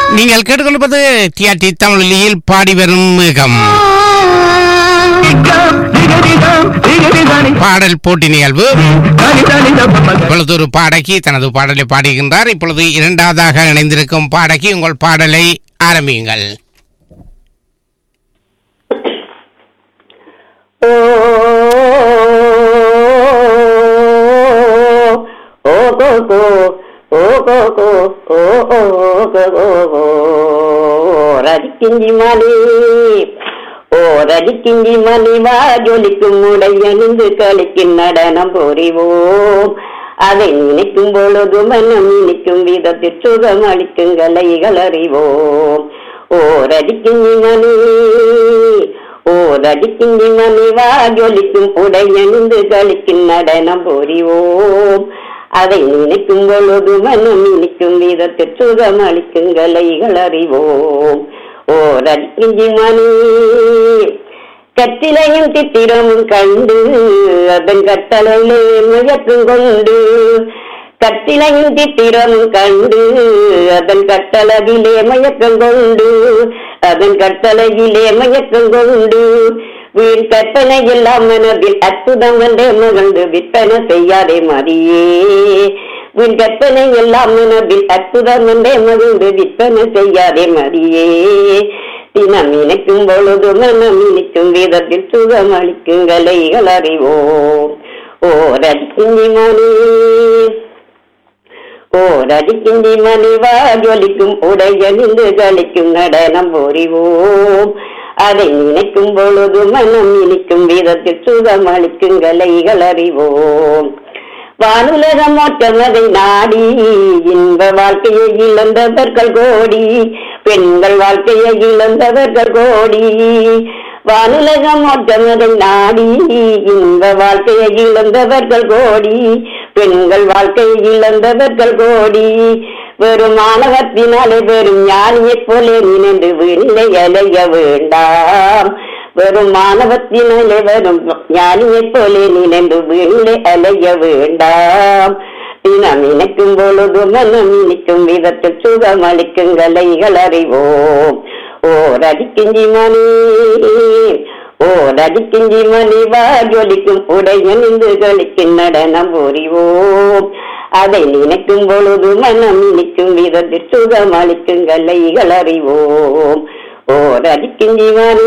நீங்கள் கேட்டுக்கொண்டிருப்பது டிஆர்டி தமிழில் பாடி வரும் மேகம் பாடல் போட்டி நிகழ்வு இப்பொழுது ஒரு பாடகி தனது பாடலை பாடுகின்றார் இப்பொழுது இரண்டாவதாக இணைந்திருக்கும் பாடகி உங்கள் பாடலை ஆரம்பியுங்கள் ஓ ஓ கோ கோ ஓ கோ கோ ஓ ஓ கோ கோ கோ ரதிக்கிஞ்சி மணி ஓ ரதிக்கிஞ்சி மணி வா ஜொலிக்கும் உடையணிந்து களிக்கும் நடனம் புரிவோம் அதை நினைக்கும் பொழுது மனம் நினைக்கும் விதத்தில் சுகம் அளிக்கும் கலைகள் அறிவோம் ஓ ரதிக்கிஞ்சி மணி ஓ ரடிக்கின்றி மணிவா ஜொலிக்கும் உடையணிந்து களிக்கும் நடனம் புரிவோம் அதை நினைக்கும் பொழுது மனம் இனிக்கும் விதத்தில் சுகம் அளிக்கும் கலைகள் அறிவோம் ஓ ரடிக்கின்றி மணி கட்டிலையும் தித்திரமும் கண்டு அதன் கட்டளையிலே முயற்றம் கொண்டு கட்டிலையும் தித்திரமும் கண்டு அதன் கட்டளவிலே மயக்கம் கொண்டு அதன் கட்டளையிலே மயக்கம் கொண்டு வீண் கற்பனை எல்லாம் மனதில் அற்புதம் என்றே மகிழ்ந்து விற்பனை செய்யாதே மதியே வீண் கற்பனை எல்லாம் மனதில் அற்புதம் என்றே மகிழ்ந்து விற்பனை செய்யாதே மதியே தினம் நினைக்கும் பொழுது மனம் நினைக்கும் விதத்தில் சுகம் அளிக்கும் கலைகள் அறிவோம் ஓ ரஜினி மணி ஓ ரஜிக்கிந்தி மணிவா ஜொலிக்கும் உடைய நின்று கழிக்கும் நடனம் புரிவோம் அதை நினைக்கும் பொழுது மனம் இனிக்கும் விதத்தில் சுகம் அளிக்கும் கலைகள் அறிவோம் வானுலகம் மொத்தமதை நாடி இன்ப வாழ்க்கையை இழந்தவர்கள் கோடி பெண்கள் வாழ்க்கையை இழந்தவர்கள் கோடி வானுலகம் மொத்தமதை நாடி இன்ப வாழ்க்கையை இழந்தவர்கள் கோடி பெண்கள் வாழ்க்கையை இழந்தவர்கள் கோடி வெறும் மாணவத்தினாலே வெறும் ஞானியைப் போலே நினைந்து வீணிலை அலைய வேண்டாம் வெறும் மாணவத்தினாலே வெறும் ஞானியைப் போலே நினைந்து வீணிலை அலைய வேண்டாம் தினம் நினைக்கும் பொழுது மனம் நினைக்கும் விதத்தில் சுகம் அளிக்கும் கலைகள் அறிவோம் ஓ ரடிக்கிஞ்சி மணி ஓ ரடிக்கிஞ்சி மணி வா ஜொலிக்கும் உடையணிந்து களிக்கும் நடனம் புரிவோம் அதை நினைக்கும் பொழுது மனம் நினைக்கும் விதத்தில் சுகம் அளிக்கும் கலைகள் அறிவோம் ஓ ரடிக்கிஞ்சி மணி